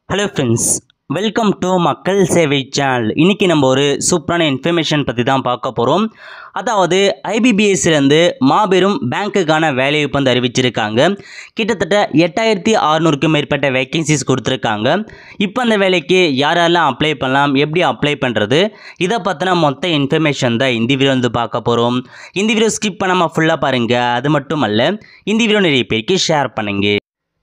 hello friends welcome to மக்கள் சேவை channel இன்றைக்கி நம்ம ஒரு சூப்பரான இன்ஃபர்மேஷன் பற்றி தான் பார்க்க போகிறோம் அதாவது ஐபிபிஎஸ்லேருந்து மாபெரும் பேங்க்குக்கான வேலைவாய்ப்பு வந்து அறிவிச்சிருக்காங்க கிட்டத்தட்ட எட்டாயிரத்தி அறநூறுக்கும் மேற்பட்ட வேகன்சிஸ் கொடுத்துருக்காங்க இப்போ அந்த வேலைக்கு யாரெல்லாம் அப்ளை பண்ணலாம் எப்படி அப்ளை பண்ணுறது இதை பற்றின மொத்த இன்ஃபர்மேஷன் தான் இந்த வீடியோ வந்து பார்க்க போகிறோம் இந்த வீடியோ ஸ்கிப் பண்ணாமல் ஃபுல்லாக பாருங்கள் அது மட்டும் அல்ல இந்த வீடியோ நிறைய பேருக்கு ஷேர் பண்ணுங்கள்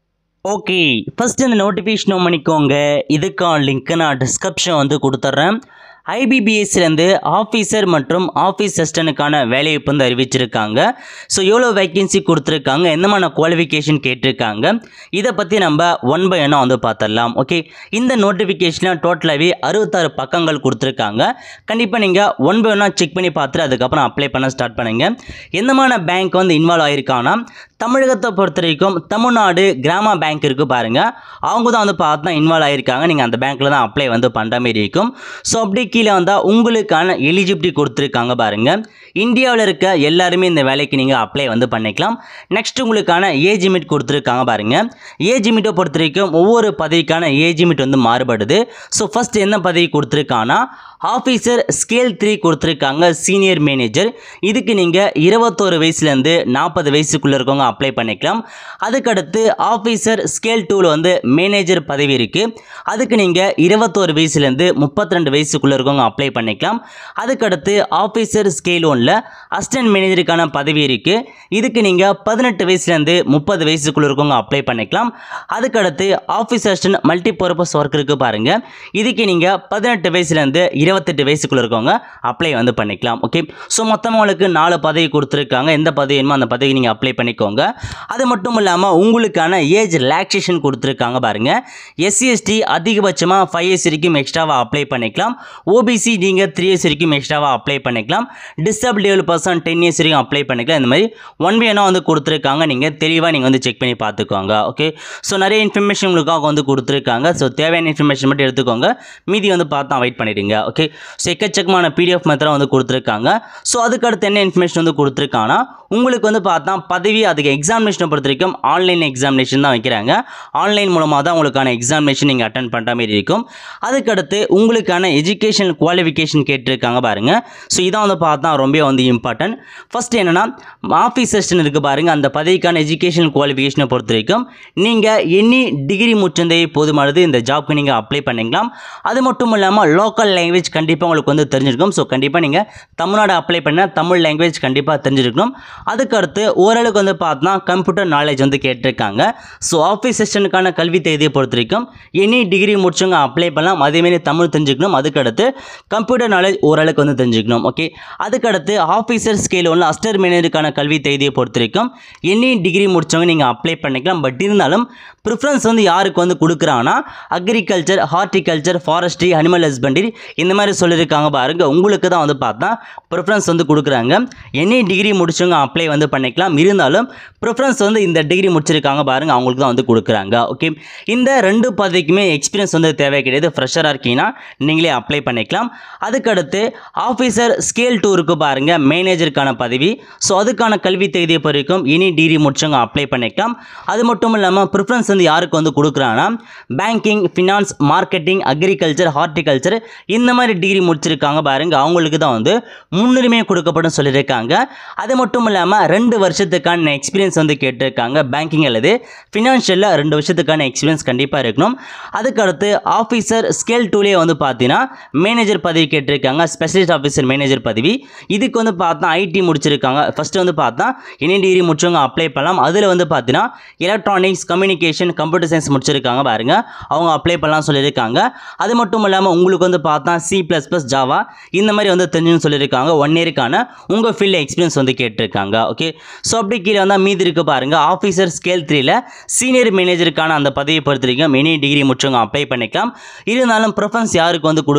ஓகே ஃபஸ்ட்டு இந்த நோட்டிஃபிகேஷன் ஆன் பண்ணிக்கோங்க இதுக்கான லிங்க்கை நான் டிஸ்கிரிப்ஷன் வந்து கொடுத்துட்றேன் ஐபிபிஎஸ்லேருந்து ஆஃபீஸர் மற்றும் ஆஃபீஸ் அசிஸ்டனுக்கான வேலைவாய்ப்பு வந்து அறிவிச்சிருக்காங்க ஸோ எவ்வளோ வேக்கன்சி கொடுத்துருக்காங்க என்னமான குவாலிஃபிகேஷன் கேட்டிருக்காங்க இதை பற்றி நம்ம ஒன் பை ஒன்னாக வந்து பார்த்துடலாம் ஓகே இந்த நோட்டிஃபிகேஷனில் டோட்டலாகவே அறுபத்தாறு பக்கங்கள் கொடுத்துருக்காங்க கண்டிப்பாக நீங்கள் ஒன் பை ஒன்னாக செக் பண்ணி பார்த்துட்டு அதுக்கப்புறம் அப்ளை பண்ண ஸ்டார்ட் பண்ணுங்கள் எந்தமான பேங்க் வந்து இன்வால்வ் ஆயிருக்காங்கன்னா தமிழகத்தை பொறுத்த வரைக்கும் தமிழ்நாடு கிராம பேங்க் இருக்குது பாருங்கள் அவங்க தான் வந்து பார்த்து தான் இன்வால்வ் ஆகியிருக்காங்க நீங்கள் அந்த பேங்க்கில் தான் அப்ளை வந்து பண்ணுற மாதிரி இருக்கும் ஸோ அப்படி கீழே வந்தால் உங்களுக்கான எலிஜிபிலிட்டி கொடுத்துருக்காங்க பாருங்கள் இந்தியாவில் இருக்க எல்லாருமே இந்த வேலைக்கு நீங்கள் அப்ளை வந்து பண்ணிக்கலாம் நெக்ஸ்ட் உங்களுக்கான ஏஜ் லிமிட் கொடுத்துருக்காங்க பாருங்கள் ஏஜ் லிமிட்டை பொறுத்த வரைக்கும் ஒவ்வொரு பதவிக்கான ஏஜ் லிமிட் வந்து மாறுபடுது ஸோ ஃபஸ்ட் என்ன பதவி கொடுத்துருக்காங்கன்னா ஆஃபீஸர் ஸ்கேல் த்ரீ கொடுத்துருக்காங்க சீனியர் மேனேஜர் இதுக்கு நீங்கள் இருபத்தோரு வயசுலேருந்து நாற்பது வயசுக்குள்ளே இருக்கவங்க அப்ளை பண்ணிக்கலாம் அதுக்கடுத்து ஆஃபீஸர் ஸ்கேல் டூவில் வந்து மேனேஜர் பதவி இருக்குது அதுக்கு நீங்கள் இருபத்தோரு வயசுலேருந்து முப்பத்தி ரெண்டு வயசுக்குள்ளே இருக்கவங்க அப்ளை பண்ணிக்கலாம் அதுக்கடுத்து ஆஃபீஸர் ஸ்கேல் ஒனில் அசிஸ்டன்ட் மேனேஜருக்கான பதவி இருக்குது இதுக்கு நீங்கள் பதினெட்டு வயசுலேருந்து முப்பது வயசுக்குள்ளே இருக்கவங்க அப்ளை பண்ணிக்கலாம் அதுக்கடுத்து office assistant multi purpose work இருக்குது பாருங்கள் இதுக்கு நீங்கள் பதினெட்டு வயசுலேருந்து இருபத்தெட்டு வயசுக்குள்ளே இருக்கவங்க அப்ளை வந்து பண்ணிக்கலாம் ஓகே ஸோ மொத்தமாக உங்களுக்கு நாலு பதவி கொடுத்துருக்காங்க எந்த பதவி வேணுமோ அந்த பதவி நீங்கள் அப்ளை பண்ணிக்கோங்க அது மட்டும் இல்லாமல் உங்களுக்கான ஏஜ் ரிலாக்ஸேஷன் கொடுத்துருக்காங்க பாருங்கள் எஸ்சிஎஸ்டி அதிகபட்சமாக ஃபைவ் இயர்ஸ் வரைக்கும் எக்ஸ்ட்ராவாக அப்ளை பண்ணிக்கலாம் ஓபிசி நீங்கள் த்ரீ இயர்ஸ் வரைக்கும் எக்ஸ்ட்ராவாக அப்ளை பண்ணிக்கலாம் டிசபிள் டெவல் பர்சன் டென் இயர்ஸ் வரைக்கும் அப்ளை பண்ணிக்கலாம் இந்த மாதிரி ஒன் பை ஒன்னாக வந்து கொடுத்துருக்காங்க நீங்கள் தெளிவாக நீங்கள் வந்து செக் பண்ணி பார்த்துக்கோங்க ஓகே ஸோ நிறைய இன்ஃபர்மேஷன் உங்களுக்காக வந்து கொடுத்துருக்காங்க ஸோ தேவையான இன்ஃபர்மேஷன் மட்டும் எடுத்துக்கோங்க மீதி வந்து பார்த்து வெயிட் பண்ணிடுங்க ஓகே ஸோ எக்கச்சக்கமான பிடிஎஃப் மெத்தடாக வந்து கொடுத்துருக்காங்க ஸோ அதுக்கு அடுத்து என்ன இன்ஃபர்மேஷன் வந்து கொடுத்துருக்காங்கன்னா உங்களுக்கு வந்து பார்த்தா பதவி அதுக்கு எக்ஸாமினேஷனை பொறுத்த வரைக்கும் ஆன்லைன் எக்ஸாமினேஷன் தான் வைக்கிறாங்க ஆன்லைன் மூலமாக தான் உங்களுக்கான எக்ஸாமினேஷன் நீங்கள் அட்டன் பண்ணுற மாதிரி இருக்கும் அதுக்கடுத்து உங்களுக்கான எஜுகேஷன் குவாலிஃபிகேஷன் கேட்டிருக்காங்க பாருங்கள் ஸோ இதான் வந்து பார்த்தா ரொம்ப வந்து இம்பார்ட்டன்ட் ஃபஸ்ட் என்னென்னா ஆஃபீஸ் அசிஸ்டன்ட் இருக்குது பாருங்கள் அந்த பதவிக்கான எஜுகேஷன் குவாலிஃபிகேஷனை பொறுத்த வரைக்கும் நீங்கள் எனி டிகிரி முச்சந்தை போதுமானது இந்த ஜாப்க்கு நீங்கள் அப்ளை பண்ணிக்கலாம் அது மட்டும் இல்லாமல் லோக்கல் லாங்குவேஜ் கண்டிப்பாக உங்களுக்கு வந்து தெரிஞ்சிருக்கும் ஸோ கண்டிப்பாக நீங்கள் தமிழ்நாடு அப்ளை பண்ணால் தமிழ் லாங்குவேஜ் கண்டிப்பாக தெரிஞ்சிருக்கணும் அதுக்கடுத்து ஓரளவுக்கு வந்து பார்த்தா கம்ப்யூட்டர் நாலேஜ் வந்து கேட்டிருக்காங்க ஸோ ஆஃபீஸ் அசிஸ்டன்ட்டுக்கான கல்வி தேதியை பொறுத்த வரைக்கும் எனி டிகிரி முடிச்சவங்க அப்ளை பண்ணலாம் அதேமாரி தமிழ் தெரிஞ்சுக்கணும் அதுக்கடுத்து கம்ப்யூட்டர் நாலேஜ் ஓரளவுக்கு வந்து தெரிஞ்சுக்கணும் ஓகே அதுக்கடுத்து ஆஃபீஸர் ஸ்கேல் ஒன்று அஸ்டர் மேனேஜருக்கான கல்வி தேதியை பொறுத்த வரைக்கும் எனி டிகிரி முடிச்சவங்க நீங்கள் அப்ளை பண்ணிக்கலாம் பட் இருந்தாலும் ப்ரிஃபரன்ஸ் வந்து யாருக்கு வந்து கொடுக்குறாங்கன்னா agriculture horticulture forestry animal husbandry இந்த மாதிரி சொல்லியிருக்காங்க பாருங்க உங்களுக்கு தான் வந்து பார்த்தா ப்ரிஃபரன்ஸ் வந்து கொடுக்குறாங்க எனி டிகிரி முடிச்சவங்க அப்ளை வந்து பண்ணிக்கலாம் இருந்தாலும் ப்ரிஃபரன்ஸ் வந்து இந்த டிகிரி முடிச்சிருக்காங்க பாருங்க அவங்களுக்கு தான் வந்து கொடுக்குறாங்க ஓகே இந்த ரெண்டு பதவிக்குமே எக்ஸ்பீரியன்ஸ் வந்து தேவை கிடையாது ஃப்ரெஷராக இருக்கீங்கன்னா நீங்களே அப்ளை பண்ணிக்கலாம் அதுக்கடுத்து ஆஃபீஸர் ஸ்கேல் டூருக்கு பாருங்க மேனேஜருக்கான பதவி ஸோ அதுக்கான கல்வி தேதியை பொறுக்கும் எனி டிகிரி முடிச்சவங்க அப்ளை பண்ணிக்கலாம் அது மட்டும் இல்லாமல் ப்ரிஃபரன்ஸ் வந்து யாருக்கு வந்து கொடுக்குறாங்கன்னா banking finance marketing agriculture horticulture இந்த மாதிரி டிகிரி முடிச்சிருக்காங்க பாருங்க அவங்களுக்கு தான் வந்து முன்னுரிமை கொடுக்கப்படும் சொல்லியிருக்காங்க அது மட்டும் இல்லாமல் ரெண்டு வருஷத்துக்கான எக்ஸ்பீரியன்ஸ் வந்து கேட்டிருக்காங்க பேங்கிங் அல்லது ஃபினான்ஷியலில் ரெண்டு வருஷத்துக்கான எக்ஸ்பீரியன்ஸ் கண்டிப்பாக இருக்கணும் அதுக்கடுத்து ஆஃபீஸர் ஸ்கேல் டூலே வந்து பார்த்தீங்கன்னா மேனேஜர் பதவி கேட்டிருக்காங்க ஸ்பெஷலிஸ்ட் ஆஃபீஸர் மேனேஜர் பதவி இதுக்கு வந்து பார்த்தா ஐடி முடிச்சிருக்காங்க ஃபஸ்ட்டு வந்து பார்த்தா எனி டிகிரி முடிச்சவங்க அப்ளை பண்ணலாம் அதில் வந்து பார்த்தீங்கன்னா எலக்ட்ரானிக்ஸ் கம்யூனிகேஷன் கம்ப்யூட்டர் சயின்ஸ் முடிச்சிருக்காங்க பாருங்க அவங்க அப்ளை பண்ணலாம் சொல்லியிருக்காங்க அது மட்டும் இல்லாமல் உங்களுக்கு வந்து பார்த்தா சி ப்ளஸ் ப்ளஸ் ஜாவா இந்த மாதிரி வந்து தெரிஞ்சுன்னு சொல்லியிருக்காங்க ஒன் இயருக்கான உங்கள் ஃபீல்டு எக்ஸ்பீரியன்ஸ் வந்து கேட்டிருக்காங்க ஓகே ஸோ அப்படி கீழே வந்தால் மீதி இருக்கு பாருங்க ஆஃபீஸர் ஸ்கேல் த்ரீல சீனியர் மேனேஜருக்கான அந்த பதவியை பொறுத்த வரைக்கும் எனி டிகிரி முடிச்சவங்க அப்ளை பண்ணிக்கலாம் இருந்தாலும் ப்ரிஃபரன்ஸ் யாருக்கு வந்து கொடுக்குறான்னா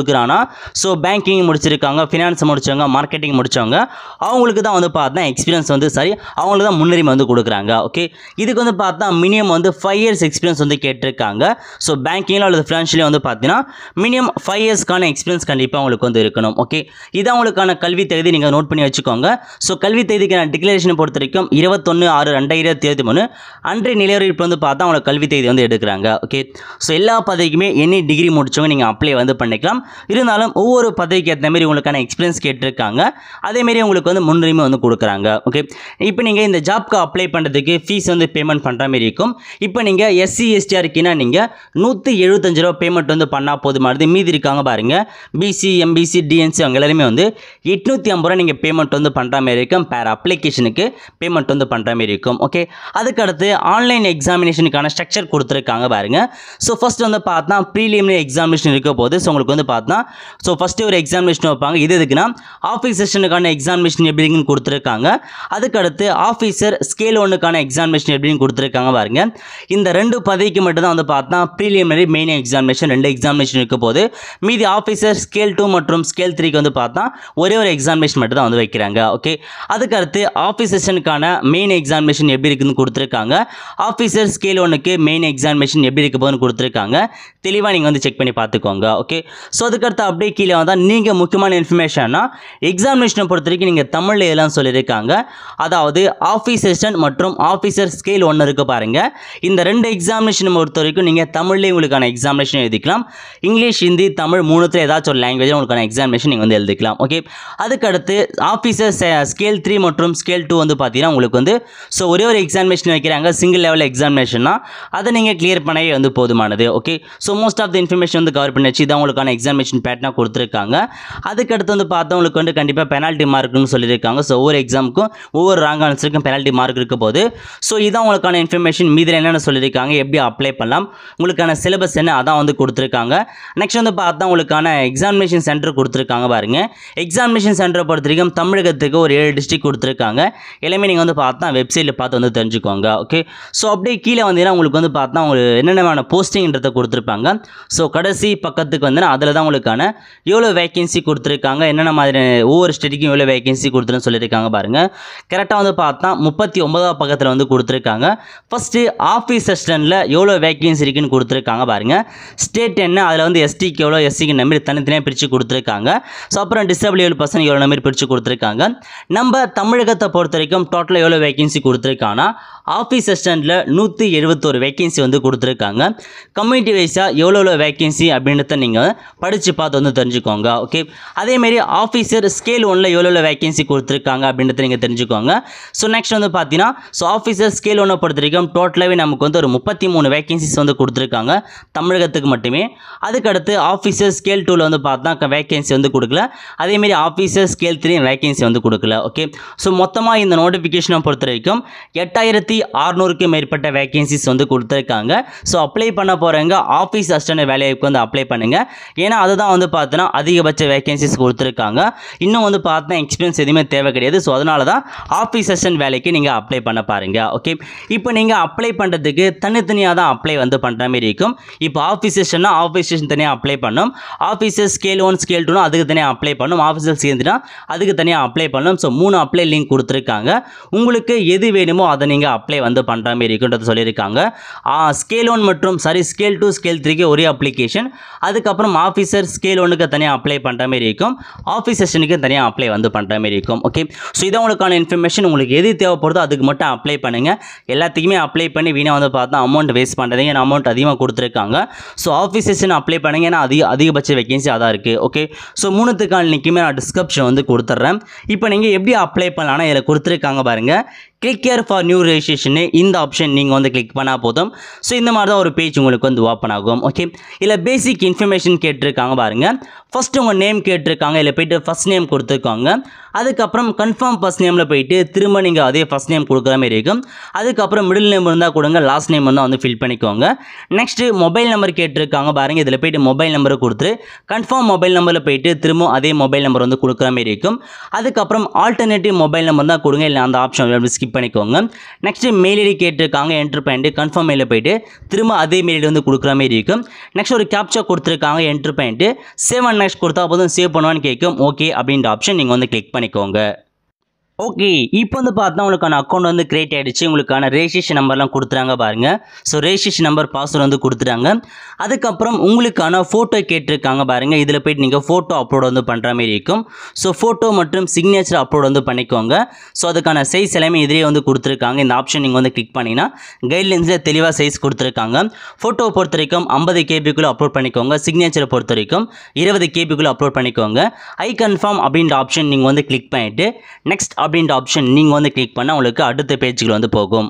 ஸோ பேங்கிங் முடிச்சிருக்காங்க ஃபினான்ஸ் முடிச்சவங்க மார்க்கெட்டிங் முடிச்சவங்க அவங்களுக்கு தான் வந்து பார்த்தா எக்ஸ்பீரியன்ஸ் வந்து சரி அவங்களுக்கு தான் முன்னுரிமை வந்து கொடுக்குறாங்க ஓகே இதுக்கு வந்து பார்த்தா மினிமம் வந்து ஃபைவ் இயர்ஸ் எக்ஸ்பீரியன்ஸ் வந்து கேட்டிருக்காங்க ஸோ பேங்கிங்கில் அல்லது ஃபினான்ஷியலி வந்து பார்த்தீங்கன்னா மினிமம் ஃபைவ் இயர்ஸ்க்கான எக்ஸ்பீரியன்ஸ் கண்டிப்பாக உங்களுக்கு வந்து இருக்கணும் ஓகே இதான் உங்களுக்கான கல்வி தகுதி நீங்கள் நோட் பண்ணி வச்சுக்கோங்க ஸோ கல்வி தகுதிக்கான டிக்ளரேஷனை பொறுத்த வரைக்கும் இருபத்தொன்று ஆறு ரெண்டாயிரத்தி இருபத்தி மூணு அன்றைய நிலையறிவிப்பு வந்து பார்த்தா உங்களுக்கு கல்வி தகுதி வந்து எடுக்கிறாங்க ஓகே ஸோ எல்லா பதவிக்குமே எனி டிகிரி முடிச்சவங்க நீங்கள் அப்ளை வந்து பண்ணிக்கலாம் இருந்தாலும் ஒவ்வொரு பதவிக்கு ஏற்ற மாதிரி உங்களுக்கான எக்ஸ்பீரியன்ஸ் கேட்டிருக்காங்க அதேமாரி உங்களுக்கு வந்து முன்னுரிமை வந்து கொடுக்குறாங்க ஓகே இப்போ நீங்கள் இந்த ஜாப்க்கு அப்ளை பண்ணுறதுக்கு ஃபீஸ் வந்து பேமெண்ட் பண்ணுற மாதிரி இருக்கும் இப்போ நீங்கள் எஸ்சி எஸ்டிஆர் இருக்கீங்கன்னா நீங்கள் நூற்றி எழுபத்தஞ்சு ரூபா பேமெண்ட் வந்து பண்ணால் போதுமானது மீதி இருக்காங்க பாருங்கள் பிசி எம்பிசி டிஎன்சி அவங்க எல்லாருமே வந்து எட்நூற்றி ஐம்பது ரூபா நீங்கள் பேமெண்ட் வந்து பண்ணுற மாதிரி இருக்கும் பேர் அப்ளிகேஷனுக்கு பேமெண்ட் வந்து பண்ணுற மாதிரி இருக்கும் ஓகே அதுக்கடுத்து ஆன்லைன் எக்ஸாமினேஷனுக்கான ஸ்ட்ரக்சர் கொடுத்துருக்காங்க பாருங்க ஸோ ஃபர்ஸ்ட் வந்து பார்த்தா ப்ரீலிமினரி எக்ஸாமினேஷன் இருக்க போது ஸோ உங்களுக்கு வந்து பார்த்தா ஸோ ஃபஸ்ட்டு ஒரு எக்ஸாமினேஷன் வைப்பாங்க இது எதுக்குன்னா ஆஃபீஸ் செஷனுக்கான எக்ஸாமினேஷன் எப்படின்னு கொடுத்துருக்காங்க அதுக்கடுத்து ஆஃபீஸர் ஸ்கேல் ஒன்றுக்கான எக்ஸாமினேஷன் எப்படின்னு கொடுத்துருக்காங்க பாருங்க இந்த ரெண்டு பதவிக்கு மட்டும் தான் வந்து பார்த்தா ப்ரீலிமினரி மெயின் எக்ஸாமினேஷன் ரெண்டு எக்ஸாமினேஷன் இருக்க போது மீதி ஆஃபீஸர் ஸ்கேல் டூ மற்றும் ஸ்கேல் த்ரீக்கு வந்து பார்த்தா ஒரே ஒரு எக்ஸாமினேஷன் மட்டும் தான் வந்து வைக்கிறாங்க ஓகே அதுக்கடுத்து ஆஃபீஸ் செஷனுக்கான மெயின் எக்ஸாமினேஷன் எப்படி இருக்குன்னு கொடுத்துருக்காங்க ஆஃபீஸர் ஸ்கேல் ஒன்றுக்கு மெயின் எக்ஸாமினேஷன் எப்படி இருக்க போதுன்னு கொடுத்துருக்காங்க தெளிவாக நீங்கள் வந்து செக் பண்ணி பார்த்துக்கோங்க ஓகே ஸோ அதுக்கடுத்து அப்படியே கீழே வந்தால் நீங்கள் முக்கியமான இன்ஃபர்மேஷன்னா எக்ஸாமினேஷனை பொறுத்த வரைக்கும் நீங்கள் தமிழில் எல்லாம் சொல்லியிருக்காங்க அதாவது ஆஃபீஸ் செஷன் மற்றும் ஆஃபீஸர் ஸ்கேல் ஒன்று இருக்கு பாருங்க இந்த ரெண்டு எக்ஸாமினேஷன் பொறுத்த வரைக்கும் நீங்கள் தமிழ்லேயே உங்களுக்கான எக்ஸாமினேஷன் எழுதிக்கலாம் இங்கிலீஷ் ஹிந்தி தமிழ் மூணுத்தில் ஏதாச்சும் ஒரு லாங்குவேஜ் உங்களுக்கான எக்ஸாமினேஷன் நீங்கள் வந்து எழுதிக்கலாம் ஓகே அதுக்கடுத்து ஆஃபீஸர் ஸ்கேல் த்ரீ மற்றும் ஸ்கேல் டூ வந்து பார்த்தீங்கன்னா உங்களுக்கு வந்து ஸோ ஒரே ஒரு எக்ஸாமினேஷன் வைக்கிறாங்க சிங்கிள் லெவல் எக்ஸாமினேஷன்னா அதை நீங்கள் கிளியர் பண்ணவே வந்து போதுமானது okay so most of the information வந்து கவர் பண்ணி வச்சு இதான் உங்களுக்கான எக்ஸாமினேஷன் பேட்டர்னாக கொடுத்துருக்காங்க அதுக்கடுத்து வந்து பார்த்தவங்களுக்கு வந்து கண்டிப்பாக பெனால்ட்டி மார்க்னு சொல்லியிருக்காங்க ஸோ ஒவ்வொரு எக்ஸாமுக்கும் ஒவ்வொரு ராங் ஆன்சருக்கும் பெனால்ட்டி மார்க் இருக்க போது ஸோ இதான் உங்களுக்கான இன்ஃபர்மேஷன் மீதில் என்னென்ன சொல்லியிருக்காங்க எப்படி அப்ளை பண்ணலாம் உங்களுக்கான சிலபஸ் என்ன அதான் வந்து கொடுத்துருக்காங்க நெக்ஸ்ட் வந்து பார்த்தா உங்களுக்கான எக்ஸாமினேஷன் சென்டர் கொடுத்துருக்காங்க பாருங்க எக்ஸாமினேஷன் சென்டரை பொறுத்த வரைக்கும் தமிழகத்துக்கு ஒரு ஏழு டிஸ்ட்ரிக்ட் கொடுத்துருக்காங்க எல்லாமே நீங்கள் வந்து பார்த்தா வெப்சைட்டில் பார்த்து வந்து தெரிஞ்சுக்கோங்க ஓகே ஸோ அப்படியே கீழே வந்தீங்கன்னா உங்களுக்கு வந்து பார்த்தா உங்களுக்கு என்னென்ன போஸ்டிங்ன்றதை கொடுத்துருப்பாங்க ஸோ கடைசி பக்கத்துக்கு வந்து அதில் தான் உங்களுக்கான எவ்வளோ வேகன்சி கொடுத்துருக்காங்க என்னென்ன மாதிரி ஒவ்வொரு ஸ்டேட்டுக்கும் எவ்வளோ வேகன்சி கொடுத்துருன்னு சொல்லியிருக்காங்க பாருங்கள் கரெக்டாக வந்து பார்த்தா முப்பத்தி ஒன்பதாம் பக்கத்தில் வந்து கொடுத்துருக்காங்க ஃபஸ்ட்டு ஆஃபீஸ் அசிஸ்டண்ட்டில் எவ்வளோ வேகன்சி இருக்குன்னு கொடுத்துருக்காங்க பாருங்கள் ஸ்டேட் என்ன அதில் வந்து எஸ்டிக்கு எவ்வளோ எஸ்சிக்கு நம்பர் தனித்தனியாக பிரித்து கொடுத்துருக்காங்க ஸோ அப்புறம் டிசபிள் ஏழு பர்சன்ட் எவ்வளோ நம்பர் பிரித்து கொடுத்துருக்காங்க நம்ம தமிழகத்தை பொறுத்த வரைக்கும் டோட்டலாக எவ்வளோ வேகன்சி கொடுத்துருக்காங்கன்னா ஆஃபீஸ் அசிஸ்டண்ட்டில் நூற்றி எழுபத்தோரு வேகன்சி வந்து கொடுத்துருக்காங்க கம்யூனிட்டி வைஸாக எவ்வளோ எவ்வளோ வேகன்சி அப்படின்றத நீங்கள் படித்து பார்த்து வந்து தெரிஞ்சுக்கோங்க ஓகே அதேமாரி ஆஃபீஸர் ஸ்கேல் ஒன்றில் எவ்வளோ எவ்வளோ வேகன்சி கொடுத்துருக்காங்க அப்படின்றத நீங்கள் தெரிஞ்சுக்கோங்க ஸோ நெக்ஸ்ட் வந்து பார்த்தீங்கன்னா ஸோ ஆஃபீஸர் ஸ்கேல் ஒன்றை பொறுத்த வரைக்கும் டோட்டலாகவே நமக்கு வந்து ஒரு முப்பத்தி மூணு வேகன்சிஸ் வந்து கொடுத்துருக்காங்க தமிழகத்துக்கு மட்டுமே அதுக்கடுத்து ஆஃபீஸர் ஸ்கேல் டூவில் வந்து பார்த்தா வேகன்சி வந்து கொடுக்கல அதேமாரி ஆஃபீஸர் ஸ்கேல் த்ரீ வேகன்சி வந்து கொடுக்கல ஓகே ஸோ மொத்தமாக இந்த நோட்டிஃபிகேஷனை பொறுத்த வரைக்கும் எட்டாயிரத்தி அறநூறுக்கு மேற்பட்ட வேகன்சிஸ் வந்து கொடுத்துருக்காங்க ஸோ அப்ளை பண்ண போகிறவங்க ஆஃபீஸ் அசிஸ்டன்ட் வேலைக்கு வந்து அப்ளை பண்ணுங்கள் ஏன்னா அதுதான் வந்து பார்த்தோன்னா அதிகபட்ச வேகன்சிஸ் கொடுத்துருக்காங்க இன்னும் வந்து பார்த்தா எக்ஸ்பீரியன்ஸ் எதுவுமே தேவை கிடையாது ஸோ அதனால தான் ஆஃபீஸ் அசிஸ்டன்ட் வேலைக்கு நீங்கள் அப்ளை பண்ண பாருங்க ஓகே இப்போ நீங்கள் அப்ளை பண்ணுறதுக்கு தனித்தனியாக தான் அப்ளை வந்து பண்ணுற மாதிரி இருக்கும் இப்போ ஆஃபீஸ் செஷன்னா ஆஃபீஸ் செஷன் தனியாக அப்ளை பண்ணும் ஆஃபீஸர் ஸ்கேல் ஒன் ஸ்கேல் டூனா அதுக்கு தனியாக அப்ளை பண்ணும் ஆஃபீஸர் சேர்ந்துனா அதுக்கு தனியாக அப்ளை பண்ணணும் ஸோ மூணு அப்ளை லிங்க் கொடுத்துருக்காங்க உங்களுக்கு எது வேணுமோ அதை நீங்கள் அப்ளை வந்து பண்ணுற மாதிரி இருக்குன்றது சொல்லியிருக்காங்க ஸ்கேல் ஒன் மற்றும் சாரி ஸ்கேல் டூ ஸ்கேல் த்ரீக்கு ஒரே அப்ளிகேஷன் அதுக்கப்புறம் ஆஃபீஸர் ஸ்கேல் ஒன்றுக்கு தனியாக அப்ளை பண்ணுற மாதிரி இருக்கும் ஆஃபீஸ் செஷனுக்கு தனியாக அப்ளை வந்து பண்ணுற மாதிரி இருக்கும் ஓகே ஸோ இதான் உங்களுக்கான இன்ஃபர்மேஷன் உங்களுக்கு எது தேவைப்படுதோ அதுக்கு மட்டும் அப்ளை பண்ணுங்கள் எல்லாத்துக்குமே அப்ளை பண்ணி வீணாக வந்து பார்த்தா அமௌண்ட் வேஸ்ட் பண்ணுறதுங்க ஏன்னா அமௌண்ட் அதிகமாக கொடுத்துருக்காங்க ஸோ ஆஃபீஸ் செஷன் அப்ளை பண்ணுங்க ஏன்னா அதிக அதிகபட்ச வேகன்சி அதான் இருக்குது ஓகே ஸோ மூணுத்துக்கான நிற்குமே நான் டிஸ்கிரிப்ஷன் வந்து கொடுத்துட்றேன் இப்போ நீங்கள் எப்படி அப்ளை பண்ணலாம்னா இதில் கொடுத்துருக்காங்க பாருங்கள் கிளிக் கேர் ஃபார் நியூ ரெஜிஸ்ட்ரேஷனு இந்த ஆப்ஷன் நீங்கள் வந்து கிளிக் பண்ணால் போதும் ஸோ இந்த மாதிரி தான் ஒரு பேஜ் உங்களுக்கு வந்து ஓப்பன் ஆகும் ஓகே இல்லை பேசிக் இன்ஃபர்மேஷன் கேட்டிருக்காங்க பாருங்கள் ஃபஸ்ட்டு உங்கள் நேம் கேட்டிருக்காங்க இல்லை போயிட்டு ஃபஸ்ட் நேம் கொடுத்துருக்காங்க அதுக்கப்புறம் கன்ஃபார்ம் ஃபஸ்ட் நேமில் போயிட்டு திரும்ப நீங்கள் அதே ஃபஸ்ட் நேம் கொடுக்குற மாதிரி இருக்கும் அதுக்கப்புறம் மிடில் நேம் இருந்தால் கொடுங்க லாஸ்ட் நேம் இருந்தால் வந்து ஃபில் பண்ணிக்கோங்க நெக்ஸ்ட்டு மொபைல் நம்பர் கேட்டிருக்காங்க பாருங்கள் இதில் போயிட்டு மொபைல் நம்பரை கொடுத்துட்டு கன்ஃபார்ம் மொபைல் நம்பரில் போயிட்டு திரும்ப அதே மொபைல் நம்பர் வந்து கொடுக்குற மாதிரி இருக்கும் அதுக்கப்புறம் ஆல்டர்னேட்டிவ் மொபைல் நம்பர் தான் கொடுங்க இல்லை அந்த ஆப்ஷன் ஸ்கிப் பண்ணிக்கோங்க நெக்ஸ்ட்டு மெயில் ஐடி கேட்டிருக்காங்க என்ட்ரு பண்ணிட்டு கன்ஃபார்ம் மெயிலில் போயிட்டு திரும்ப அதே மெயில் ஐடி வந்து கொடுக்குற மாதிரி இருக்கும் நெக்ஸ்ட் ஒரு கேப்சா கொடுத்துருக்காங்க என்ட்ரு பண்ணிட்டு சேவ் அண்ட் நெக்ஸ்ட் கொடுத்தா போதும் சேவ் பண்ணுவான்னு கேட்கும் ஓகே அப்படின்ற ஆப்ஷன் நீங்கள் வந்து கிளிக் பண்ணிக்கோங்க ஓகே இப்போ வந்து பார்த்தா உங்களுக்கான அக்கௌண்ட் வந்து கிரியேட் ஆகிடுச்சு உங்களுக்கான ரெஜிஸ்ட்ரேஷன் நம்பர்லாம் கொடுத்துறாங்க பாருங்கள் ஸோ ரெஜிஸ்ட்ரேஷன் நம்பர் பாஸ்வேர்டு வந்து கொடுத்துட்டாங்க அதுக்கப்புறம் உங்களுக்கான ஃபோட்டோ கேட்டிருக்காங்க பாருங்கள் இதில் போயிட்டு நீங்கள் ஃபோட்டோ அப்லோட் வந்து பண்ணுற மாதிரி இருக்கும் ஸோ ஃபோட்டோ மற்றும் சிக்னேச்சர் அப்லோட் வந்து பண்ணிக்கோங்க ஸோ அதுக்கான சைஸ் எல்லாமே இதிலே வந்து கொடுத்துருக்காங்க இந்த ஆப்ஷன் நீங்கள் வந்து கிளிக் பண்ணிங்கன்னா கைட்லைன்ஸில் தெளிவாக சைஸ் கொடுத்துருக்காங்க ஃபோட்டோ பொறுத்த வரைக்கும் ஐம்பது கேபிக்குள்ளே அப்லோட் பண்ணிக்கோங்க சிக்னேச்சரை பொறுத்த வரைக்கும் இருபது கேபிக்குள்ளே அப்லோட் பண்ணிக்கோங்க ஐ கன்ஃபார்ம் அப்படின்ற ஆப்ஷன் நீங்கள் வந்து கிளிக் பண்ணிவிட்டு நெக்ஸ்ட் அப்படின்ற ஆப்ஷன் நீங்கள் வந்து கிளிக் பண்ணால் உங்களுக்கு அடுத்த பேஜுக்கு வந்து போகும்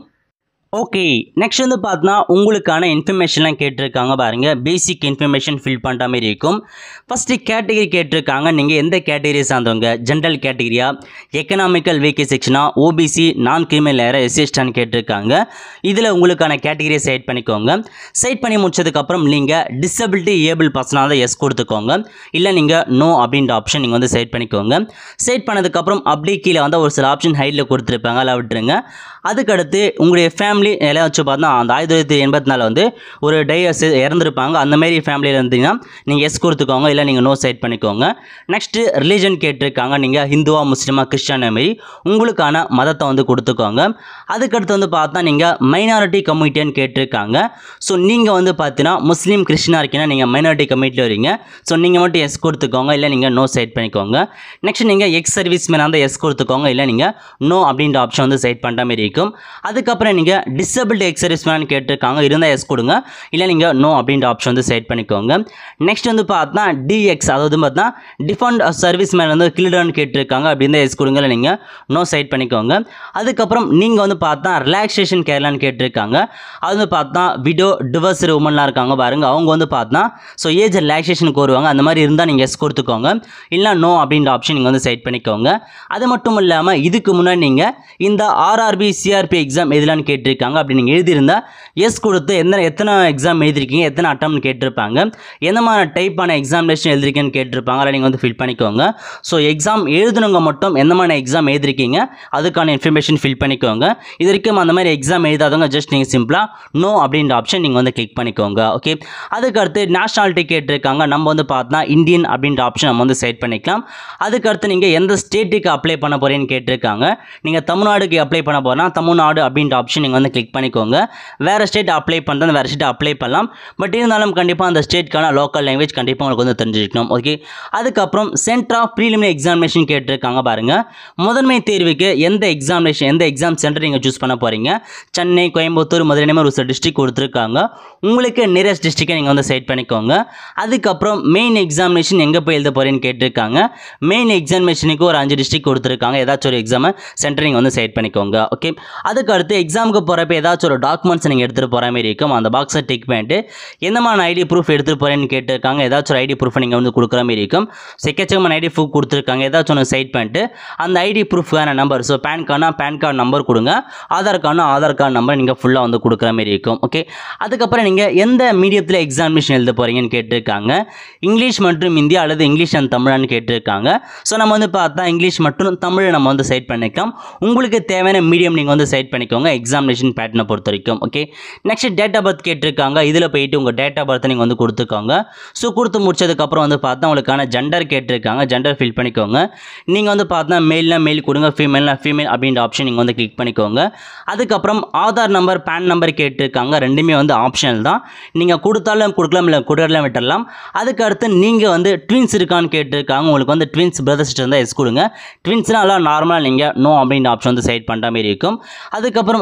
ஓகே நெக்ஸ்ட் வந்து பார்த்தா உங்களுக்கான இன்ஃபர்மேஷன்லாம் கேட்டிருக்காங்க பாருங்கள் பேசிக் இன்ஃபர்மேஷன் ஃபில் பண்ணுற மாதிரி இருக்கும் ஃபஸ்ட்டு கேட்டகரி கேட்டிருக்காங்க நீங்கள் எந்த கேட்டகரி சார்ந்தவங்க ஜென்ரல் கேட்டகரியா எக்கனாமிக்கல் வீக்கி செக்ஷனா ஓபிசி நான் கிரிமினல் ஏற எஸ்சிஸ்டான்னு கேட்டிருக்காங்க இதில் உங்களுக்கான கேட்டகரியை செட் பண்ணிக்கோங்க செட் பண்ணி முடிச்சதுக்கப்புறம் நீங்கள் டிசபிலிட்டி ஏபிள் பர்சனாக தான் எஸ் கொடுத்துக்கோங்க இல்லை நீங்கள் நோ அப்படின்ற ஆப்ஷன் நீங்கள் வந்து செட் பண்ணிக்கோங்க செட் பண்ணதுக்கப்புறம் அப்படி கீழே வந்து ஒரு சில ஆப்ஷன் ஹைட்டில் கொடுத்துருப்பாங்க அதில் விட்டுருங்க அதுக்கடுத்து உங்களுடைய ஃபேமிலி எல்லாம் வச்சு பார்த்தா அந்த ஆயிரத்தி தொள்ளாயிரத்தி எண்பத்தி நாலில் வந்து ஒரு டைவர்ஸ் இறந்துருப்பாங்க அந்த மாதிரி ஃபேமிலியில் இருந்தீங்கன்னா நீங்கள் எஸ் கொடுத்துக்கோங்க இல்லை நீங்கள் நோ செட் பண்ணிக்கோங்க நெக்ஸ்ட்டு ரிலீஜன் கேட்டிருக்காங்க நீங்கள் ஹிந்துவா முஸ்லீமா கிறிஸ்டியான மாரி உங்களுக்கான மதத்தை வந்து கொடுத்துக்கோங்க அதுக்கடுத்து வந்து பார்த்தா நீங்கள் மைனாரிட்டி கம்யூனிட்டின்னு கேட்டிருக்காங்க ஸோ நீங்கள் வந்து பார்த்தீங்கன்னா முஸ்லீம் கிறிஸ்டினாக இருக்கீங்கன்னா நீங்கள் மைனாரிட்டி கம்யூனிட்டியில் வரீங்க ஸோ நீங்கள் மட்டும் எஸ் கொடுத்துக்கோங்க இல்லை நீங்கள் நோ செட் பண்ணிக்கோங்க நெக்ஸ்ட் நீங்கள் எக்ஸ் சர்வீஸ் மேனாக இருந்தால் எஸ் கொடுத்துக்கோங்க இல்லை நீங்கள் நோ அப்படின்ற ஆப்ஷன் வந்து செட் பண்ணுற மாதிரி இருக்கும் அதுக்கப்புறம் நீங்கள் டிசபிலிட்டி எக்ஸ் சர்வீஸ் மேன் கேட்டிருக்காங்க இருந்தால் எஸ் கொடுங்க இல்லை நீங்கள் நோ அப்படின்ற ஆப்ஷன் வந்து செட் பண்ணிக்கோங்க நெக்ஸ்ட் வந்து பார்த்தா டிஎக்ஸ் அதாவது பார்த்தா டிஃபண்ட் சர்வீஸ் மேன் வந்து கில்டர்னு கேட்டிருக்காங்க அப்படி இருந்தால் எஸ் கொடுங்க இல்லை நீங்கள் நோ செட் பண்ணிக்கோங்க அதுக்கப்புறம் நீங்கள் வந்து பார்த்தா ரிலாக்ஸேஷன் கேர்லான்னு கேட்டிருக்காங்க அது வந்து பார்த்தா விடோ டிவர்ஸ் உமன்லாம் இருக்காங்க பாருங்க அவங்க வந்து பார்த்தா ஸோ ஏஜ் ரிலாக்ஸேஷனுக்கு வருவாங்க அந்த மாதிரி இருந்தால் நீங்கள் எஸ் கொடுத்துக்கோங்க இல்லை நோ அப்படின்ற ஆப்ஷன் நீங்கள் வந்து செட் பண்ணிக்கோங்க அது மட்டும் இல்லாமல் இதுக்கு முன்னாடி நீங்கள் இந்த ஆர்ஆர்பி சிஆர்பி எக்ஸாம் எதுலான்னு கேட்டிருக்காங்க அப்படி நீங்கள் எழுதியிருந்தா எஸ் கொடுத்து எந்த எத்தனை எக்ஸாம் எழுதிருக்கீங்க எத்தனை அட்டம் கேட்டிருப்பாங்க எந்த மாதிரி டைப்பான எக்ஸாமினேஷன் எழுதிருக்கீங்கன்னு கேட்டிருப்பாங்க அதை நீங்கள் வந்து ஃபில் பண்ணிக்கோங்க ஸோ எக்ஸாம் எழுதுனவங்க மட்டும் எந்த மாதிரி எக்ஸாம் எழுதிருக்கீங்க அதுக்கான இன்ஃபர்மேஷன் ஃபில் பண்ணிக்கோங்க இது வரைக்கும் அந்த மாதிரி எக்ஸாம் எழுதாதவங்க ஜஸ்ட் நீங்கள் சிம்பிளாக நோ அப்படின்ற ஆப்ஷன் நீங்கள் வந்து கிளிக் பண்ணிக்கோங்க ஓகே அதுக்கடுத்து நேஷ்னாலிட்டி கேட்டிருக்காங்க நம்ம வந்து பார்த்தா இந்தியன் அப்படின்ற ஆப்ஷன் நம்ம வந்து செட் பண்ணிக்கலாம் அதுக்கடுத்து நீங்கள் எந்த ஸ்டேட்டுக்கு அப்ளை பண்ண போகிறேன்னு கேட்டிருக்காங்க நீங்கள் தமிழ்நாடுக்கு அப்ளை பண்ண போகிறனா தமிழ்நாடு அப்படின்ற ஆப்ஷன் நீங்கள் வந்து கிளிக் பண்ணிக்கோங்க வேறு ஸ்டேட் அப்ளை பண்ணுறது வேறு ஸ்டேட் அப்ளை பண்ணலாம் பட் இருந்தாலும் கண்டிப்பாக அந்த ஸ்டேட்க்கான லோக்கல் லாங்குவேஜ் கண்டிப்பாக உங்களுக்கு வந்து தெரிஞ்சிருக்கணும் ஓகே அதுக்கப்புறம் சென்டர் ஆஃப் ப்ரீலிமினரி எக்ஸாமினேஷன் கேட்டிருக்காங்க பாருங்கள் முதன்மை தேர்வுக்கு எந்த எக்ஸாமினேஷன் எந்த எக்ஸாம் சென்டர் நீங்கள் சூஸ் பண்ண போகிறீங்க சென்னை கோயம்புத்தூர் மதுரை மாதிரி ஒரு சில டிஸ்ட்ரிக் கொடுத்துருக்காங்க உங்களுக்கு நியரஸ்ட் டிஸ்ட்ரிக்டை நீங்கள் வந்து செட் பண்ணிக்கோங்க அதுக்கப்புறம் மெயின் எக்ஸாமினேஷன் எங்கே போய் எழுத போகிறேன்னு கேட்டிருக்காங்க மெயின் எக்ஸாமினேஷனுக்கு ஒரு அஞ்சு டிஸ்ட்ரிக் கொடுத்துருக்காங்க ஏதாச்சும் ஒரு எக்ஸாமை சென்டர் நீங்கள் வந்து செட் பண்ணிக்கோங்க ஓகே அதுக்கு அடுத்து எக்ஸாமுக்கு போகிறப்ப ஏதாச்சும் ஒரு டாக்குமெண்ட்ஸ் நீங்கள் எடுத்துகிட்டு போகிற மாதிரி இருக்கும் அந்த பாக்ஸை டிக் பண்ணிட்டு எந்த மாதிரி ஐடி ப்ரூஃப் எடுத்துகிட்டு போகிறேன்னு கேட்டிருக்காங்க ஏதாச்சும் ஒரு ஐடி ப்ரூஃப் நீங்கள் வந்து கொடுக்குற மாதிரி இருக்கும் செக்கச்சக்கமான ஐடி ப்ரூஃப் கொடுத்துருக்காங்க ஏதாச்சும் ஒன்று சைட் பண்ணிட்டு அந்த ஐடி ப்ரூஃப்கான நம்பர் ஸோ பேன் கார்டுனா பேன் கார்டு நம்பர் கொடுங்க ஆதார் கார்டுனா ஆதார் கார்டு நம்பர் நீங்கள் ஃபுல்லாக வந்து கொடுக்குற மாதிரி இருக்கும் ஓகே அதுக்கப்புறம் நீங்கள் எந்த மீடியத்தில் எக்ஸாமினேஷன் எழுத போகிறீங்கன்னு கேட்டிருக்காங்க இங்கிலீஷ் மற்றும் இந்தி அல்லது இங்கிலீஷ் அண்ட் தமிழான்னு கேட்டிருக்காங்க ஸோ நம்ம வந்து பார்த்தா இங்கிலீஷ் மற்றும் தமிழை நம்ம வந்து செட் பண்ணிக்கலாம் உங்களுக்கு தேவையான மீடியம் நீங்கள் வந்து செட் பண்ணிக்கோங்க எக்ஸாமினேஷன் பேட்டர்னை பொறுத்த வரைக்கும் okay next date of birth கேட்டிருக்காங்க இதில் போயிட்டு உங்கள் டேட் ஆஃப் பர்த்தை நீங்கள் வந்து கொடுத்துக்கோங்க ஸோ கொடுத்து முடிச்சதுக்கப்புறம் வந்து பார்த்தா உங்களுக்கான ஜெண்டர் கேட்டிருக்காங்க ஜெண்டர் ஃபில் பண்ணிக்கோங்க நீங்கள் வந்து பார்த்தா மெயில்னா மெயில் கொடுங்க ஃபீமேல்னா ஃபீமேல் அப்படின்ற ஆப்ஷன் நீங்கள் வந்து கிளிக் பண்ணிக்கோங்க அதுக்கப்புறம் ஆதார் நம்பர் பேன் நம்பர் கேட்டிருக்காங்க ரெண்டுமே வந்து ஆப்ஷனல் தான் நீங்கள் கொடுத்தாலும் கொடுக்கலாம் இல்லை கொடுக்கலாம் விட்டுடலாம் அதுக்கு அடுத்து நீங்கள் வந்து ட்வின்ஸ் இருக்கான்னு கேட்டிருக்காங்க உங்களுக்கு வந்து ட்வின்ஸ் பிரதர்ஸ் இருந்தால் எஸ் கொடுங்க ட்வின்ஸ்னால் எல்லாம் நார்மலாக நீங்கள் நோ அப்படின்ற ஆப்ஷன் வந்து செட் பண்ணுற மாதிரி இருக்கும் அதுக்கப்புறம் அப்படியே கீழே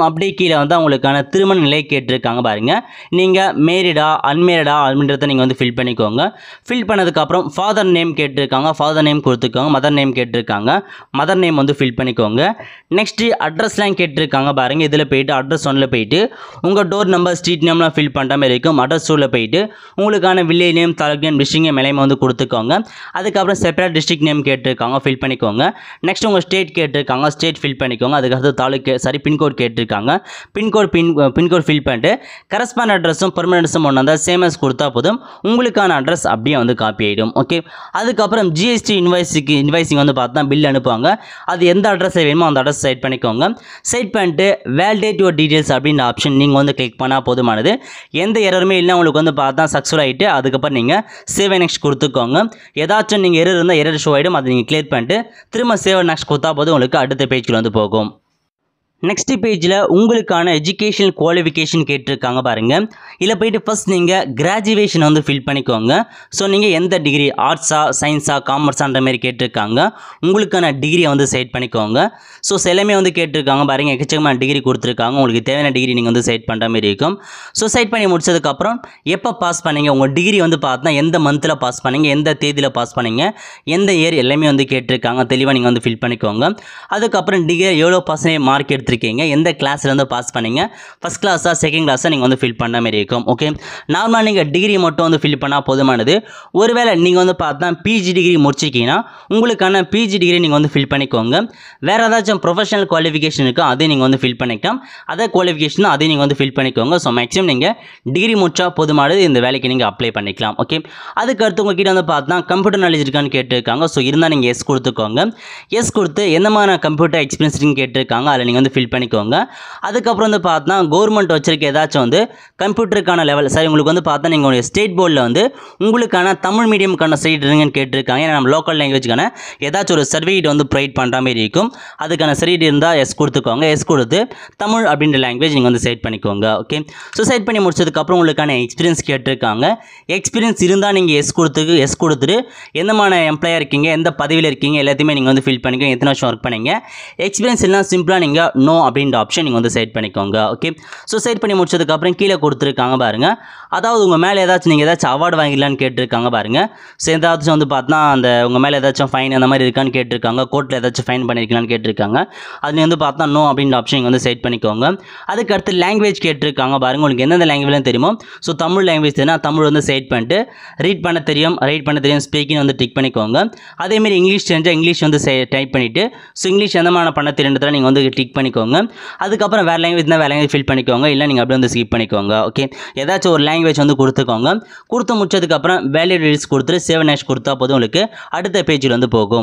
கீழே வந்து உங்களுக்கான திருமண நிலை கேட்டிருக்காங்க பாருங்க நீங்கள் மேரிடா அன்மேரிடா அப்படின்றத நீங்கள் வந்து ஃபில் பண்ணிக்கோங்க ஃபில் பண்ணதுக்கப்புறம் ஃபாதர் நேம் கேட்டிருக்காங்க ஃபாதர் நேம் கொடுத்துக்கோங்க மதர் நேம் கேட்டிருக்காங்க மதர் நேம் வந்து ஃபில் பண்ணிக்கோங்க நெக்ஸ்ட்டு அட்ரஸ்லாம் கேட்டிருக்காங்க பாருங்கள் இதில் போயிட்டு அட்ரஸ் ஒன்றில் போயிட்டு உங்கள் டோர் நம்பர் ஸ்ட்ரீட் நேம்லாம் ஃபில் பண்ணுற மாதிரி இருக்கும் அட்ரஸ் டூவில் போயிட்டு உங்களுக்கான village name taluk name district name எல்லாமே வந்து கொடுத்துக்கோங்க அதுக்கப்புறம் செப்பரேட் டிஸ்ட்ரிக்ட் நேம் கேட்டிருக்காங்க ஃபில் பண்ணிக்கோங்க நெக்ஸ்ட் உங்கள் ஸ்டேட் கேட்டிருக்காங்க ஸ்டேட் ஃபில் பண்ணிக்கோங்க அதுக்கடுத்து தாலுக்கு சாரி பின்கோட் கேட்டிருக்காங்க பின்கோட் பின் பின்கோட் ஃபில் பண்ணிட்டு கரஸ்பாண்ட் அட்ரஸும் பெர்மனன்ட் அட்ரஸும் ஒன்று வந்தால் சேமஸ் கொடுத்தா போதும் உங்களுக்கான அட்ரஸ் அப்படியே வந்து காப்பி ஆகிடும் ஓகே அதுக்கப்புறம் ஜிஎஸ்டி இன்வாய்ஸுக்கு இன்வாய்ஸிங் வந்து பார்த்தா பில் அனுப்புவாங்க அது எந்த அட்ரஸை வேணுமோ அந்த அட்ரஸ் செட் பண்ணிக்கோங்க செட் பண்ணிட்டு வேலிடேட் யுவர் டீட்டெயில்ஸ் அப்படின்ற ஆப்ஷன் நீங்கள் வந்து கிளிக் பண்ணால் போதுமானது எந்த எரருமே இல்லை உங்களுக்கு வந்து பார்த்தா சக்ஸஸ்ஃபுல் ஆகிட்டு அதுக்கப்புறம் நீங்கள் சேவ் நெக்ஸ்ட் கொடுத்துக்கோங்க ஏதாச்சும் நீங்கள் எரர் இருந்தால் எரர் ஷோ ஆகிடும் அதை நீங்கள் கிளியர் பண்ணிட்டு திரும்ப சேவ் நெக்ஸ்ட் கொடுத்தா போதும் உங்களுக்கு அடுத்த பேஜில் வந்து போகும் நெக்ஸ்ட் பேஜில் உங்களுக்கான எஜுகேஷனல் குவாலிஃபிகேஷன் கேட்டிருக்காங்க பாருங்கள் இதில் போயிட்டு ஃபஸ்ட் நீங்கள் கிராஜுவேஷன் வந்து ஃபில் பண்ணிக்கோங்க ஸோ நீங்கள் எந்த டிகிரி ஆர்ட்ஸா சயின்ஸா காமர்ஸான்ற மாதிரி கேட்டிருக்காங்க உங்களுக்கான டிகிரியை வந்து செட் பண்ணிக்கோங்க ஸோ எல்லாமே வந்து கேட்டிருக்காங்க பாருங்கள் எக்கச்சக்கமான டிகிரி கொடுத்துருக்காங்க உங்களுக்கு தேவையான டிகிரி நீங்கள் வந்து செட் பண்ணுற மாதிரி இருக்கும் ஸோ செட் பண்ணி முடிச்சதுக்கப்புறம் எப்போ பாஸ் பண்ணீங்க உங்கள் டிகிரி வந்து பார்த்தா எந்த மந்தில் பாஸ் பண்ணீங்க எந்த தேதியில் பாஸ் பண்ணீங்க எந்த இயர் எல்லாமே வந்து கேட்டிருக்காங்க தெளிவாக நீங்கள் வந்து ஃபில் பண்ணிக்கோங்க அதுக்கப்புறம் டிகிரி எவ்வளோ பர்சன்டேஜ் மார்க் எடுத்திருக்கீங்க எந்த கிளாஸ்ல இருந்து பாஸ் பண்ணீங்க ஃபஸ்ட் கிளாஸாக செகண்ட் கிளாஸாக நீங்கள் வந்து ஃபில் பண்ண மாதிரி இருக்கும் ஓகே நார்மலாக நீங்கள் டிகிரி மட்டும் வந்து ஃபில் பண்ணால் போதுமானது ஒருவேளை நீங்கள் வந்து பார்த்தா பிஜி டிகிரி முடிச்சிருக்கீங்கன்னா உங்களுக்கான பிஜி டிகிரி நீங்கள் வந்து ஃபில் பண்ணிக்கோங்க வேறு ஏதாச்சும் ப்ரொஃபஷனல் குவாலிஃபிகேஷன் இருக்கோ அதையும் நீங்கள் வந்து ஃபில் பண்ணிக்கலாம் அதே குவாலிஃபிகேஷன் அதையும் நீங்கள் வந்து ஃபில் பண்ணிக்கோங்க ஸோ மேக்ஸிமம் நீங்கள் டிகிரி முடிச்சா போதுமானது இந்த வேலைக்கு நீங்கள் அப்ளை பண்ணிக்கலாம் ஓகே அதுக்கு அடுத்து உங்ககிட்ட வந்து பார்த்தா கம்ப்யூட்டர் நாலேஜ் இருக்கான்னு கேட்டிருக்காங்க ஸோ இருந்தால் நீங்கள் எஸ் கொடுத்துக்கோங்க எஸ் கொடுத்து எந்த மாதிரி கம்ப்யூட்டர் எக்ஸ்பீரியன்ஸ் இருக்குன்னு கேட்டிருக்காங்க அதில் நீங்கள் வந்து ஃபில் பண்ணிக்கோங்க அதுக்கப்புறம் வந்து பார்த்தா கவர்மெண்ட் வச்சிருக்க ஏதாச்சும் வந்து கம்ப்யூட்டருக்கான லெவல் சரி உங்களுக்கு வந்து பார்த்தா நீங்கள் உங்களுடைய ஸ்டேட் போர்டில் வந்து உங்களுக்கான தமிழ் மீடியம்க்கான சைட் இருங்கன்னு கேட்டிருக்காங்க ஏன்னா நம்ம லோக்கல் லாங்குவேஜ்க்கான ஏதாச்சும் ஒரு சர்டிஃபிகேட் வந்து ப்ரொவைட் பண்ணுற மாதிரி இருக்கும் அதுக்கான சர்டிஃபிகேட் இருந்தால் எஸ் கொடுத்துக்கோங்க எஸ் கொடுத்து தமிழ் அப்படின்ற லாங்குவேஜ் நீங்கள் வந்து செட் பண்ணிக்கோங்க ஓகே ஸோ செட் பண்ணி முடிச்சதுக்கப்புறம் உங்களுக்கான எக்ஸ்பீரியன்ஸ் கேட்டிருக்காங்க எக்ஸ்பீரியன்ஸ் இருந்தால் நீங்கள் எஸ் கொடுத்து எஸ் கொடுத்துட்டு எந்த மாதிரி எம்ப்ளாயாக இருக்கீங்க எந்த பதவியில் இருக்கீங்க எல்லாத்தையுமே நீங்கள் வந்து ஃபில் பண்ணிக்கோங்க எத்தனை வருஷம் ஒர்க் பண்ணீங்க எக்ஸ்பீரியன்ஸ் எல்லாம் சிம்பிளாக நீங்கள் நோ அப்படின்ற ஆப்ஷன் நீங்கள் வந்து செட் பண்ணிக்கோங்க ஓகே ஸோ செட் பண்ணி முடிச்சதுக்கப்புறம் கீழே கொடுத்துருக்காங்க பாருங்கள் அதாவது உங்கள் மேலே ஏதாச்சும் நீங்கள் ஏதாச்சும் அவார்டு வாங்கிடலான்னு கேட்டிருக்காங்க பாருங்கள் ஸோ ஏதாச்சும் வந்து பார்த்தா அந்த உங்கள் மேலே ஏதாச்சும் ஃபைன் அந்த மாதிரி இருக்கான்னு கேட்டிருக்காங்க கோர்ட்டில் ஏதாச்சும் ஃபைன் பண்ணியிருக்கலான்னு கேட்டிருக்காங்க அது நீ வந்து பார்த்தா நோ அப்படின்ற ஆப்ஷன் நீங்கள் வந்து செட் பண்ணிக்கோங்க அதுக்கு அடுத்து லாங்குவேஜ் கேட்டிருக்காங்க பாருங்கள் உங்களுக்கு எந்தெந்த லாங்குவேஜ்லாம் தெரியுமோ ஸோ தமிழ் லாங்குவேஜ் தெரியும்னா தமிழ் வந்து செட் பண்ணிட்டு ரீட் பண்ண தெரியும் ரைட் பண்ண தெரியும் ஸ்பீக்கிங் வந்து டிக் பண்ணிக்கோங்க அதேமாரி இங்கிலீஷ் தெரிஞ்சால் இங்கிலீஷ் வந்து டைப் பண்ணிவிட்டு ஸோ இங்கிலீஷ் எந்த மாதிரி பண்ண தெரியுன்றதை நீங்கள் வந்து டிக் பண்ணிக்கோங்க அதுக்கப்புறம் வேறு லாங்குவேஜ் தான் வேறு லாங்குவேஜ் ஃபில் பண்ணிக்கோங்க இல்லை நீங்கள் அப்படியே வந்து ஸ்கிப் பண்ணிக்கோங்க ஓகே ஏதாச்சும் ஒரு லாங்குவேஜ் வந்து கொடுத்துக்கோங்க கொடுத்து முடிச்சதுக்கப்புறம் வேலிட் கொடுத்துட்டு சேவ் நேஷ் கொடுத்தா போதும் உங்களுக்கு அடுத்த பேஜில் வந்து போகும்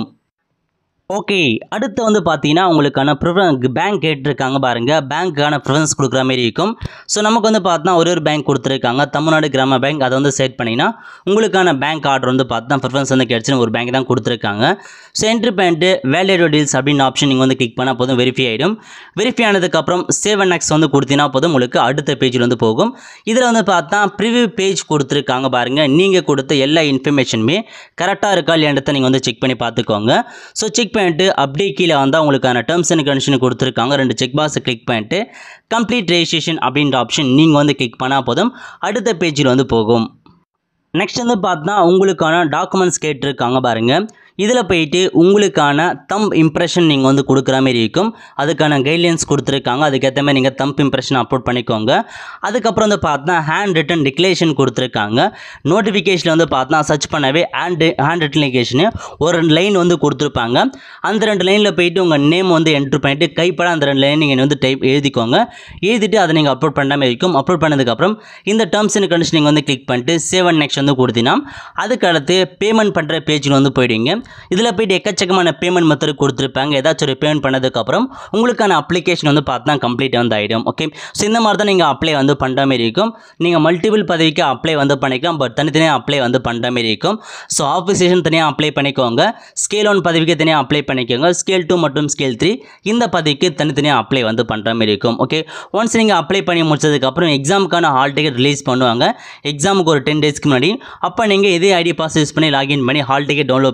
ஓகே அடுத்து வந்து பார்த்தீங்கன்னா உங்களுக்கான ப்ரிஃபரன் பேங்க் கேட்டிருக்காங்க பாருங்கள் பேங்க்கான ப்ரிஃபரன்ஸ் கொடுக்குற மாதிரி இருக்கும் ஸோ நமக்கு வந்து பார்த்தா ஒரு ஒரு பேங்க் கொடுத்துருக்காங்க தமிழ்நாடு கிராம பேங்க் அதை வந்து செட் பண்ணிங்கன்னா உங்களுக்கான பேங்க் ஆர்டர் வந்து பார்த்தா ப்ரிஃபரன்ஸ் வந்து கிடச்சின்னு ஒரு பேங்க் தான் கொடுத்துருக்காங்க ஸோ என்ட்ரி பண்ணிட்டு வேலிடோ டீல்ஸ் அப்படின்னு ஆப்ஷன் நீங்கள் வந்து கிளிக் பண்ணால் போதும் வெரிஃபை ஆகிடும் வெரிஃபை ஆனதுக்கப்புறம் சேவ் அண்ட் நெக்ஸ்ட் வந்து கொடுத்தீங்கன்னா போதும் உங்களுக்கு அடுத்த பேஜில் வந்து போகும் இதில் வந்து பார்த்தா ப்ரிவியூ பேஜ் கொடுத்துருக்காங்க பாருங்கள் நீங்கள் கொடுத்த எல்லா இன்ஃபர்மேஷனுமே கரெக்டாக இருக்கா இல்லைன்றதை நீங்கள் வந்து செக் பண்ணி பார்த்துக்கோங்க ஸோ செக் பண்ணிட்டு அப்படியே கீழே வந்தால் உங்களுக்கான டேர்ம்ஸ் அண்ட் கண்டிஷன் கொடுத்துருக்காங்க ரெண்டு செக் பாக்ஸை கிளிக் பண்ணிட்டு கம்ப்ளீட் ரெஜிஸ்ட்ரேஷன் அப்படின்ற ஆப்ஷன் நீங்கள் வந்து கிளிக் பண்ணால் போதும் அடுத்த பேஜில் வந்து போகும் நெக்ஸ்ட் வந்து பார்த்தா உங்களுக்கான டாக்குமெண்ட்ஸ் கேட்டிருக்காங்க பாருங்கள் இதில் போயிட்டு உங்களுக்கான தம் இம்ப்ரெஷன் நீங்கள் வந்து கொடுக்குற மாதிரி இருக்கும் அதுக்கான கைட்லைன்ஸ் கொடுத்துருக்காங்க அதுக்கேற்ற மாதிரி நீங்கள் தம்ப் இம்ப்ரெஷன் அப்லோட் பண்ணிக்கோங்க அதுக்கப்புறம் வந்து பார்த்தா ஹேண்ட் ரிட்டன் டிக்ளரேஷன் கொடுத்துருக்காங்க நோட்டிஃபிகேஷனில் வந்து பார்த்தா சர்ச் பண்ணவே ஹேண்ட் ஹேண்ட் ரிட்டனிகேஷனு ஒரு ரெண்டு லைன் வந்து கொடுத்துருப்பாங்க அந்த ரெண்டு லைனில் போயிட்டு உங்கள் நேம் வந்து என்ட்ரு பண்ணிவிட்டு கைப்பட அந்த ரெண்டு லைன் நீங்கள் வந்து டைப் எழுதிக்கோங்க எழுதிட்டு அதை நீங்கள் அப்லோட் பண்ண மாதிரி இருக்கும் அப்லோட் பண்ணதுக்கப்புறம் இந்த டேர்ம்ஸ் அண்ட் கண்டிஷன் நீங்கள் வந்து கிளிக் பண்ணிட்டு சேவ் அண்ட் நெக்ஸ்ட் வந்து கொடுத்தீங்கன்னா அதுக்கு அடுத்து பேமெண்ட் பண்ணுற பேஜில் வந்து போயிடுவீங்க இதில் போயிட்டு எக்கச்சக்கமான பேமெண்ட் மெத்தட் கொடுத்துருப்பாங்க ஏதாச்சும் ஒரு பேமெண்ட் பண்ணதுக்கப்புறம் உங்களுக்கான அப்ளிகேஷன் வந்து பார்த்தா கம்ப்ளீட் வந்து ஆகிடும் ஓகே ஸோ இந்த மாதிரி தான் நீங்கள் அப்ளை வந்து பண்ணுற மாதிரி இருக்கும் நீங்கள் மல்டிபிள் பதவிக்கு அப்ளை வந்து பண்ணிக்கலாம் பட் தனித்தனியாக அப்ளை வந்து பண்ணுற மாதிரி இருக்கும் ஸோ ஆஃபீஸேஷன் தனியாக அப்ளை பண்ணிக்கோங்க ஸ்கேல் ஒன் பதவிக்கு தனியாக அப்ளை பண்ணிக்கோங்க ஸ்கேல் டூ மற்றும் ஸ்கேல் த்ரீ இந்த பதவிக்கு தனித்தனியாக அப்ளை வந்து பண்ணுற மாதிரி இருக்கும் ஓகே ஒன்ஸ் நீங்கள் அப்ளை பண்ணி முடிச்சதுக்கப்புறம் எக்ஸாமுக்கான ஹால் டிக்கெட் ரிலீஸ் பண்ணுவாங்க எக்ஸாமுக்கு ஒரு டென் டேஸ்க்கு முன்னாடி அப்போ நீங்கள் இதே ஐடி பாஸ் யூஸ் பண்ணி லாகின் பண்ணி ஹால் டிக்கெட் டவுன்லோட் பண்ணிவிட்டு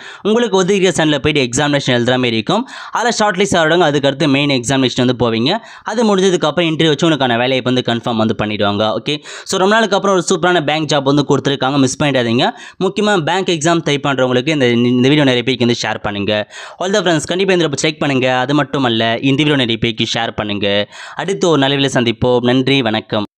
உங்களுக்கு ஒதுக்கிற சென்டரில் போயிட்டு எக்ஸாமினேஷன் எழுதுற மாதிரி இருக்கும் அதில் ஷார்ட் லிஸ்ட் ஆகிடுவாங்க அதுக்கடுத்து மெயின் எக்ஸாமினேஷன் வந்து போவீங்க அது முடிஞ்சதுக்கப்புறம் இன்டர்வியூ வச்சு உங்களுக்கான வேலையை வந்து கன்ஃபார்ம் வந்து பண்ணிடுவாங்க ஓகே ஸோ ரொம்ப நாளுக்கு அப்புறம் ஒரு சூப்பரான பேங்க் ஜாப் வந்து கொடுத்துருக்காங்க மிஸ் பண்ணிடாதீங்க முக்கியமாக பேங்க் எக்ஸாம் டைப் பண்ணுறவங்களுக்கு இந்த இந்த வீடியோ நிறைய பேருக்கு வந்து ஷேர் பண்ணுங்கள் ஆல் த ஃப்ரெண்ட்ஸ் கண்டிப்பாக இந்த செக் பண்ணுங்கள் அது மட்டும் அல்ல இந்த வீடியோ நிறைய பேருக்கு ஷேர் பண்ணுங்கள் அடுத்து ஒரு நல்ல வீடியோவில் சந்திப்போம் நன்றி வணக்கம்